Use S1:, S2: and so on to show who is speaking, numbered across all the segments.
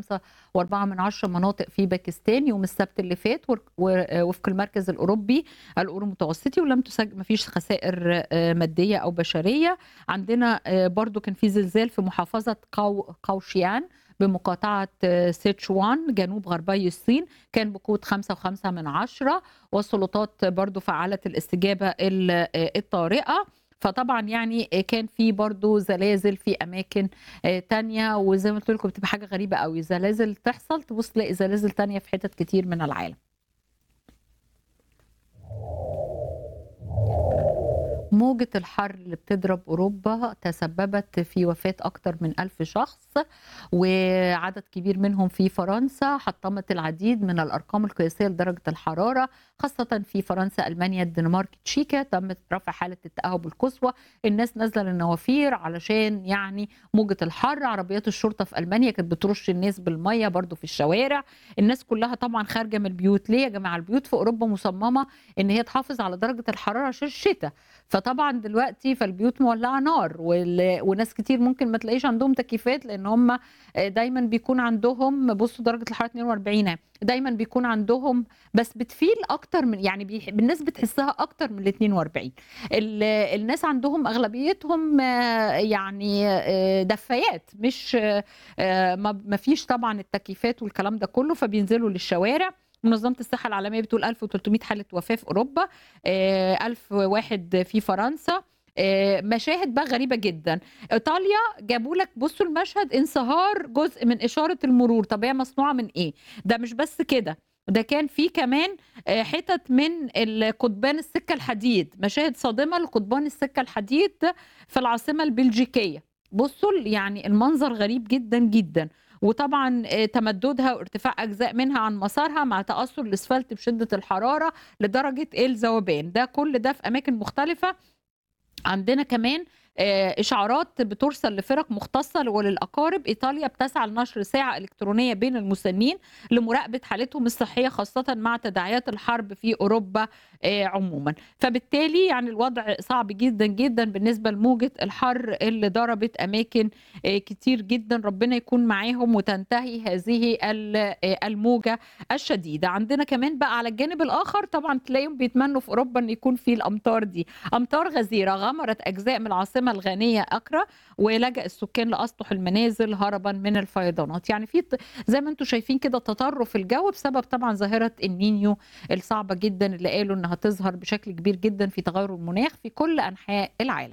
S1: خمسة وأربعة من عشرة مناطق في باكستان يوم السبت اللي فات وفق المركز الأوروبي الأورو متوسطي ولم تسجل ما فيش خسائر مادية أو بشرية عندنا برضو كان في زلزال في محافظة قو قوشيان بمقاطعة سيتشوان جنوب غربي الصين كان بقوة خمسة وخمسة من عشرة والسلطات برضو فعلت الاستجابة الطارئة فطبعا يعني كان في برضو زلازل في اماكن تانية وزي ما قلت لكم بتبقى حاجه غريبه قوي زلازل تحصل تبص تلاقي زلازل تانية في حتت كتير من العالم موجة الحر اللي بتضرب أوروبا تسببت في وفاة أكثر من ألف شخص وعدد كبير منهم في فرنسا حطمت العديد من الأرقام القياسية لدرجة الحرارة خاصة في فرنسا ألمانيا الدنمارك تشيكا تم رفع حالة التأهب القصوى الناس نازلة للنوافير علشان يعني موجة الحر عربيات الشرطة في ألمانيا كانت بترش الناس بالمية برضو في الشوارع الناس كلها طبعا خارجة من البيوت ليه يا جماعة البيوت في أوروبا مصممة إن هي تحافظ على درجة الحرارة عشان الشتاء فطبعا دلوقتي فالبيوت مولعه نار وناس كتير ممكن ما تلاقيش عندهم تكييفات لان هم دايما بيكون عندهم بصوا درجه الحراره 42 دايما بيكون عندهم بس بتفيل اكتر من يعني بي... الناس بتحسها اكتر من ال 42 ال... الناس عندهم اغلبيتهم يعني دفايات مش ما فيش طبعا التكييفات والكلام ده كله فبينزلوا للشوارع منظمة الصحة العالمية بتقول 1300 حالة وفاة في أوروبا 1000 واحد في فرنسا مشاهد بقى غريبة جدا إيطاليا جابوا لك بصوا المشهد انصهار جزء من إشارة المرور طب هي مصنوعة من إيه ده مش بس كده ده كان في كمان حتت من القضبان السكة الحديد مشاهد صادمة لقضبان السكة الحديد في العاصمة البلجيكية بصوا يعني المنظر غريب جدا جدا وطبعا تمددها وارتفاع اجزاء منها عن مسارها مع تاثر الاسفلت بشده الحراره لدرجه الذوبان ده كل ده في اماكن مختلفه عندنا كمان اشعارات بترسل لفرق مختصه وللاقارب ايطاليا بتسعى لنشر ساعه الكترونيه بين المسنين لمراقبه حالتهم الصحيه خاصه مع تداعيات الحرب في اوروبا عموما فبالتالي يعني الوضع صعب جدا جدا بالنسبه لموجه الحر اللي ضربت اماكن كتير جدا ربنا يكون معاهم وتنتهي هذه الموجه الشديده عندنا كمان بقى على الجانب الاخر طبعا تلاقيهم بيتمنوا في اوروبا ان يكون في الامطار دي امطار غزيره غمرت اجزاء من العاصمه الغانيه اكرا ولجا السكان لاسطح المنازل هربا من الفيضانات يعني في زي ما انتم شايفين كده تطرف الجو بسبب طبعا ظاهره النينيو الصعبه جدا اللي قالوا انها تظهر بشكل كبير جدا في تغير المناخ في كل انحاء العالم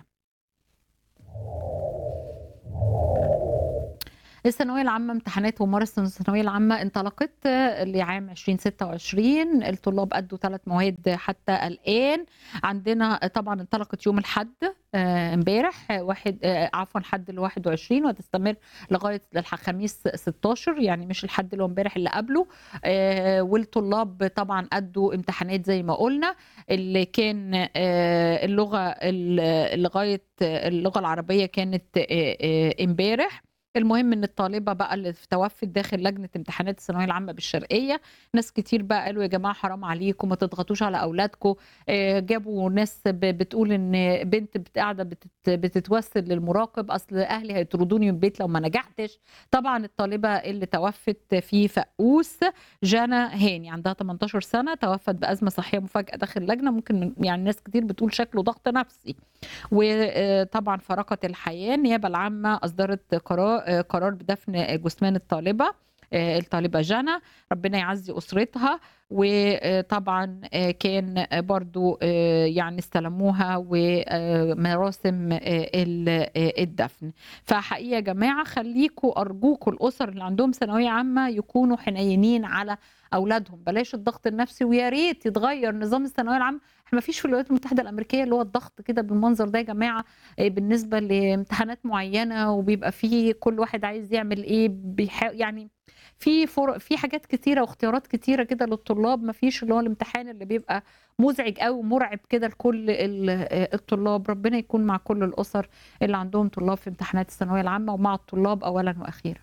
S1: الثانوية العامة امتحانات وممارسة الثانوية العامة انطلقت لعام 2026 الطلاب أدوا ثلاث مواد حتى الآن عندنا طبعا انطلقت يوم الحد امبارح واحد عفوا حد ال 21 وتستمر لغايه الخميس 16 يعني مش الحد اللي هو امبارح اللي قبله والطلاب طبعا ادوا امتحانات زي ما قلنا اللي كان اللغه لغايه اللغه العربيه كانت امبارح المهم ان الطالبه بقى اللي توفت داخل لجنه امتحانات الثانويه العامه بالشرقيه ناس كتير بقى قالوا يا جماعه حرام عليكم ما تضغطوش على اولادكم جابوا ناس بتقول ان بنت قاعده بتتوسل للمراقب اصل اهلي هيطردوني من البيت لو ما نجحتش طبعا الطالبه اللي توفت في فقوس جانا هاني عندها 18 سنه توفت بازمه صحيه مفاجاه داخل اللجنه ممكن يعني ناس كتير بتقول شكله ضغط نفسي وطبعا فرقت الحياه النيابه العامه اصدرت قرار قرار بدفن جثمان الطالبه الطالبه جانا ربنا يعزي اسرتها وطبعا كان برضو يعني استلموها ومراسم الدفن فحقيقه يا جماعه خليكوا ارجوكوا الاسر اللي عندهم ثانويه عامه يكونوا حنينين على اولادهم بلاش الضغط النفسي ويا ريت يتغير نظام الثانويه العامه احنا ما فيش في الولايات المتحده الامريكيه اللي هو الضغط كده بالمنظر ده يا جماعه بالنسبه لامتحانات معينه وبيبقى فيه كل واحد عايز يعمل ايه بيحا يعني في فر... في حاجات كتيره واختيارات كتيره كده للطلاب ما فيش اللي هو الامتحان اللي بيبقى مزعج قوي ومرعب كده لكل الطلاب ربنا يكون مع كل الاسر اللي عندهم طلاب في امتحانات الثانويه العامه ومع الطلاب اولا واخيرا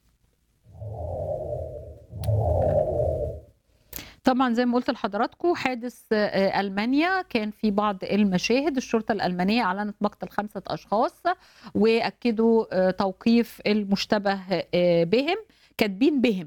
S1: طبعا زي ما قلت لحضراتكم حادث المانيا كان في بعض المشاهد الشرطه الالمانيه اعلنت مقتل خمسه اشخاص واكدوا توقيف المشتبه بهم كاتبين بهم